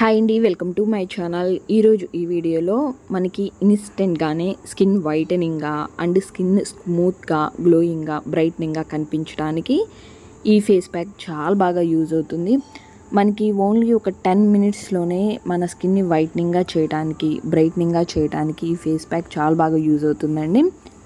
hi అండి welcome to my channel ఈరోజు ఈ వీడియోలో మనకి ఇన్స్టెంట్గానే స్కిన్ వైటనింగ్గా అండ్ స్కిన్ స్మూత్గా గ్లోయింగ్గా బ్రైట్నింగ్గా కనిపించడానికి ఈ ఫేస్ ప్యాక్ చాలా బాగా యూజ్ అవుతుంది మనకి ఓన్లీ ఒక టెన్ మినిట్స్లోనే మన స్కిన్ని వైట్నింగ్గా చేయడానికి బ్రైట్నింగ్గా చేయడానికి ఈ ఫేస్ ప్యాక్ చాలా బాగా యూజ్ అవుతుందండి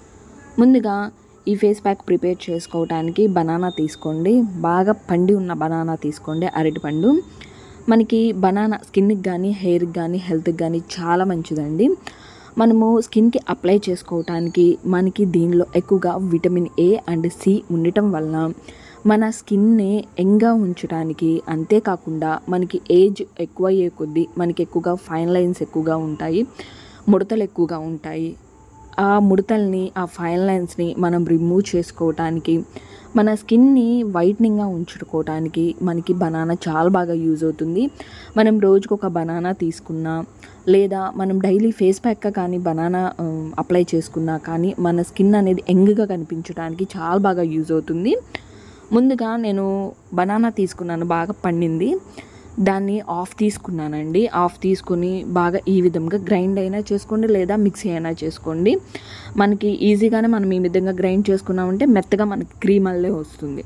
ముందుగా ఈ ఫేస్ ప్యాక్ ప్రిపేర్ చేసుకోవడానికి బనానా తీసుకోండి బాగా పండి ఉన్న బనానా తీసుకోండి అరటిపండు మనకి బనానా స్కిన్కి కానీ హెయిర్కి కానీ హెల్త్కి కానీ చాలా మంచిదండి మనము స్కిన్కి అప్లై చేసుకోవటానికి మనకి దీనిలో ఎక్కువగా విటమిన్ ఏ అండ్ సి ఉండటం వలన మన స్కిన్ని యంగ్గా ఉంచడానికి అంతేకాకుండా మనకి ఏజ్ ఎక్కువ అయ్యే కొద్దీ మనకి ఎక్కువగా ఫైన్ లైన్స్ ఎక్కువగా ఉంటాయి ముడతలు ఎక్కువగా ఉంటాయి ఆ ముడతల్ని ఆ ఫైన్ లైన్స్ని మనం రిమూవ్ చేసుకోవటానికి మన స్కిన్ని వైట్నింగ్గా ఉంచుకోవటానికి మనకి బనానా చాలా బాగా యూజ్ అవుతుంది మనం రోజుకు ఒక బనానా తీసుకున్నా లేదా మనం డైలీ ఫేస్ ప్యాక్గా కానీ బనానా అప్లై చేసుకున్నా కానీ మన స్కిన్ అనేది యంగ్గా కనిపించడానికి చాలా బాగా యూజ్ అవుతుంది ముందుగా నేను బనానా తీసుకున్నాను బాగా పండింది దాన్ని ఆఫ్ తీసుకున్నానండి ఆఫ్ తీసుకొని బాగా ఈ విధంగా గ్రైండ్ అయినా చేసుకోండి లేదా మిక్సీ అయినా చేసుకోండి మనకి ఈజీగానే మనం ఈ విధంగా గ్రైండ్ చేసుకున్నామంటే మెత్తగా మనకి క్రీమ్ అల్లే వస్తుంది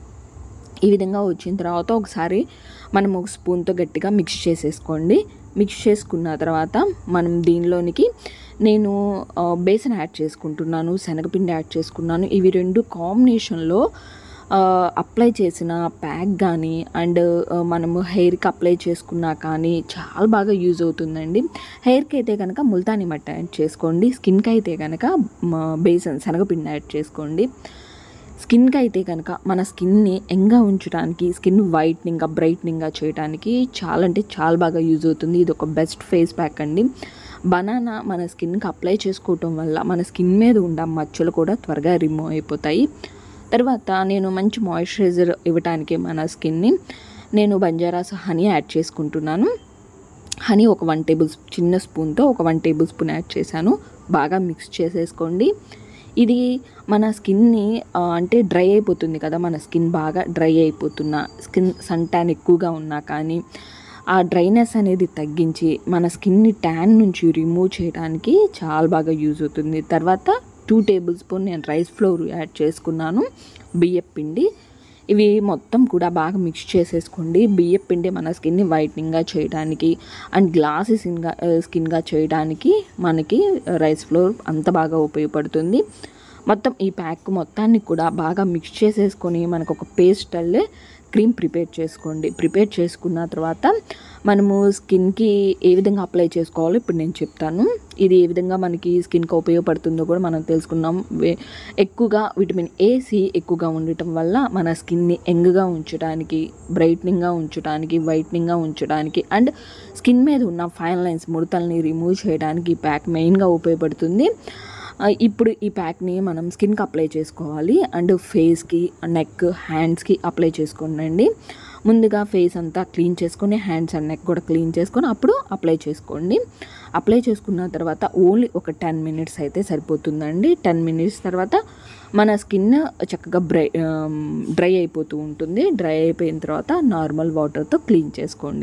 ఈ విధంగా వచ్చిన తర్వాత ఒకసారి మనం ఒక స్పూన్తో గట్టిగా మిక్స్ చేసేసుకోండి మిక్స్ చేసుకున్న తర్వాత మనం దీనిలోనికి నేను బేసన్ యాడ్ చేసుకుంటున్నాను శనగపిండి యాడ్ చేసుకున్నాను ఇవి రెండు కాంబినేషన్లో అప్లై చేసిన ప్యాక్ కానీ అండ్ మనము హెయిర్కి అప్లై చేసుకున్నా కానీ చాలా బాగా యూజ్ అవుతుందండి హెయిర్కి అయితే కనుక ముల్తాని మట్టి యాడ్ చేసుకోండి స్కిన్కి అయితే కనుక బేసన్ శనగపిండి యాడ్ చేసుకోండి స్కిన్కి అయితే కనుక మన స్కిన్ని యంగ్గా ఉంచడానికి స్కిన్ వైట్నింగ్గా బ్రైట్నింగ్గా చేయడానికి చాలా అంటే చాలా బాగా యూజ్ అవుతుంది ఇది ఒక బెస్ట్ ఫేస్ ప్యాక్ అండి బనానా మన స్కిన్కి అప్లై చేసుకోవటం వల్ల మన స్కిన్ మీద ఉన్న మచ్చలు కూడా త్వరగా రిమూవ్ అయిపోతాయి తర్వాత నేను మంచి మాయిశ్చరైజర్ ఇవ్వటానికి మన స్కిన్ని నేను బంజారాస్ హనీ యాడ్ చేసుకుంటున్నాను హనీ ఒక వన్ టేబుల్ చిన్న స్పూన్తో ఒక వన్ టేబుల్ స్పూన్ యాడ్ చేశాను బాగా మిక్స్ చేసేసుకోండి ఇది మన స్కిన్ని అంటే డ్రై అయిపోతుంది కదా మన స్కిన్ బాగా డ్రై అయిపోతున్న స్కిన్ సన్ ట్యాన్ ఎక్కువగా ఉన్నా కానీ ఆ డ్రైనెస్ అనేది తగ్గించి మన స్కిన్ని ట్యాన్ నుంచి రిమూవ్ చేయడానికి చాలా బాగా యూజ్ అవుతుంది తర్వాత టూ టేబుల్ స్పూన్ నేను రైస్ ఫ్లోర్ యాడ్ చేసుకున్నాను బియ్యం పిండి ఇవి మొత్తం కూడా బాగా మిక్స్ చేసేసుకోండి బియ్యం పిండి మన స్కిన్ని వైట్నింగ్గా చేయడానికి అండ్ గ్లాసీ స్కిన్గా స్కిన్గా చేయడానికి మనకి రైస్ ఫ్లోర్ అంత బాగా ఉపయోగపడుతుంది మొత్తం ఈ ప్యాక్ మొత్తాన్ని కూడా బాగా మిక్స్ చేసేసుకొని మనకు ఒక పేస్ట్ అల్లే క్రీమ్ ప్రిపేర్ చేసుకోండి ప్రిపేర్ చేసుకున్న తర్వాత మనము స్కిన్కి ఏ విధంగా అప్లై చేసుకోవాలో ఇప్పుడు నేను చెప్తాను ఇది ఏ విధంగా మనకి స్కిన్కి ఉపయోగపడుతుందో కూడా మనం తెలుసుకున్నాం ఎక్కువగా విటమిన్ ఏ సి ఎక్కువగా ఉండటం వల్ల మన స్కిన్ని యంగ్గా ఉంచడానికి బ్రైట్నింగ్గా ఉంచడానికి వైట్నింగ్గా ఉంచడానికి అండ్ స్కిన్ మీద ఉన్న ఫైన్ లైన్స్ ముడతల్ని రిమూవ్ చేయడానికి ఈ ప్యాక్ మెయిన్గా ఉపయోగపడుతుంది ఇప్పుడు ఈ ప్యాక్ని మనం స్కిన్కి అప్లై చేసుకోవాలి అండ్ ఫేస్కి నెక్ హ్యాండ్స్కి అప్లై చేసుకోండి ముందుగా ఫేస్ అంతా క్లీన్ చేసుకొని హ్యాండ్స్ అండ్ నెక్ కూడా క్లీన్ చేసుకొని అప్పుడు అప్లై చేసుకోండి అప్లై చేసుకున్న తర్వాత ఓన్లీ ఒక టెన్ మినిట్స్ అయితే సరిపోతుందండి టెన్ మినిట్స్ తర్వాత మన స్కిన్ చక్కగా డ్రై డ్రై అయిపోతూ ఉంటుంది డ్రై అయిపోయిన తర్వాత నార్మల్ వాటర్తో క్లీన్ చేసుకోండి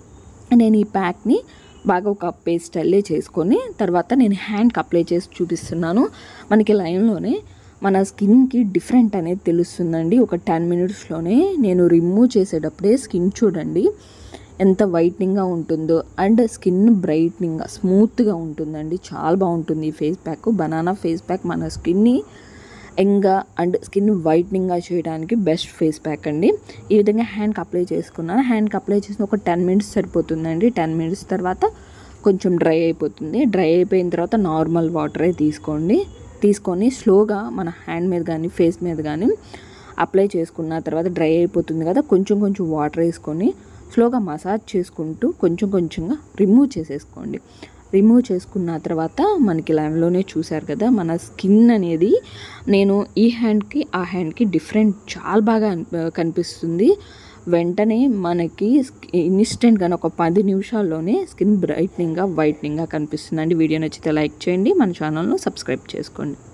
నేను ఈ ప్యాక్ని బాగా ఒక పేస్ట్ అల్లే చేసుకొని తర్వాత నేను హ్యాండ్కి అప్లై చేసి చూపిస్తున్నాను మనకి లైన్లోనే మన స్కిన్కి డిఫరెంట్ అనేది తెలుస్తుందండి ఒక టెన్ మినిట్స్లోనే నేను రిమూవ్ చేసేటప్పుడే స్కిన్ చూడండి ఎంత వైట్నింగ్గా ఉంటుందో అండ్ స్కిన్ బ్రైట్నింగ్గా స్మూత్గా ఉంటుందండి చాలా బాగుంటుంది ఈ face pack banana face pack మన స్కిన్ని యంగ్గా అండ్ స్కిన్ వైట్నింగ్గా చేయడానికి బెస్ట్ ఫేస్ ప్యాక్ అండి ఈ విధంగా హ్యాండ్కి అప్లై చేసుకున్నాను హ్యాండ్కి అప్లై చేసిన ఒక టెన్ మినిట్స్ సరిపోతుందండి టెన్ మినిట్స్ తర్వాత కొంచెం డ్రై అయిపోతుంది డ్రై అయిపోయిన తర్వాత నార్మల్ వాటరే తీసుకోండి తీసుకొని స్లోగా మన హ్యాండ్ మీద కానీ ఫేస్ మీద కానీ అప్లై చేసుకున్న తర్వాత డ్రై అయిపోతుంది కదా కొంచెం కొంచెం వాటర్ వేసుకొని స్లోగా మసాజ్ చేసుకుంటూ కొంచెం కొంచెంగా రిమూవ్ చేసేసుకోండి రిమూవ్ చేసుకున్న తర్వాత మనకి లైవ్లోనే చూశారు కదా మన స్కిన్ అనేది నేను ఈ హ్యాండ్కి ఆ హ్యాండ్కి డిఫరెంట్ చాలా బాగా కనిపిస్తుంది వెంటనే మనకి ఇన్స్టెంట్గా ఒక పది నిమిషాల్లోనే స్కిన్ బ్రైట్నింగ్గా వైట్నింగ్గా కనిపిస్తుందండి వీడియో నచ్చితే లైక్ చేయండి మన ఛానల్ను సబ్స్క్రైబ్ చేసుకోండి